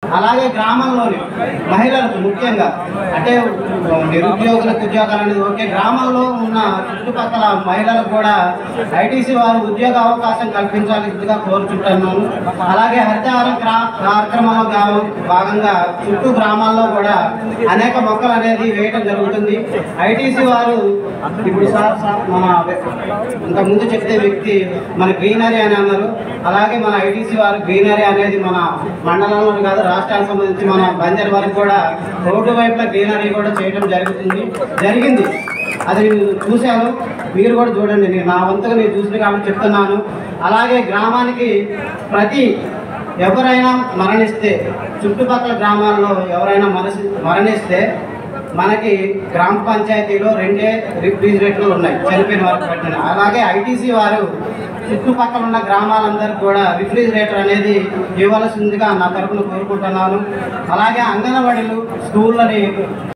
అలాగే గ్రామంలోని మహిళలకు ముఖ్యంగా అంటే నిరుద్యోగులకు ఉద్యోగాలు అనేది ఓకే గ్రామంలో ఉన్న చుట్టుపక్కల మహిళలకు కూడా ఐటీసీ వారు ఉద్యోగ అవకాశం కల్పించాల్సిందిగా కోరుచుంటున్నాను అలాగే హరితహారం గ్రా- కార్యక్రమంలో గా- భాగంగా చుట్టూ గ్రామాల్లో కూడా అనేక మొక్కలు అనేది వేయటం జరుగుతుంది ఐటీసీ వారు ఇప్పుడు సార్ సార్ మన ఇంత ముందు చెప్తే వ్యక్తి మన గ్రీనరీ అని అన్నారు అలాగే మన ఐటీసీ వారు గ్రీనరీ అనేది మన మండలంలో కాదు రాష్ట్రానికి సంబంధించి మన బంజర్ వరకు కూడా రోడ్డు వైపుల గ్రీనరీ కూడా చేయడం జరుగుతుంది జరిగింది అది నేను చూశాను మీరు కూడా చూడండి నేను నా వంతుగా నేను చూసింది కాబట్టి చెప్తున్నాను అలాగే గ్రామానికి ప్రతి ఎవరైనా మరణిస్తే చుట్టుపక్కల గ్రామాల్లో ఎవరైనా మనసి మరణిస్తే మనకి గ్రామ పంచాయతీలో రెండే రిఫ్రిజిరేటర్లు ఉన్నాయి చనిపోయిన వారికి పెట్టిన అలాగే ఐటీసీ వారు చుట్టుపక్కల ఉన్న గ్రామాలందరికీ కూడా రిఫ్రిజిరేటర్ అనేది ఇవ్వాల్సిందిగా నా తరపున కోరుకుంటున్నాను అలాగే అంగన్వాడీలు స్కూళ్ళని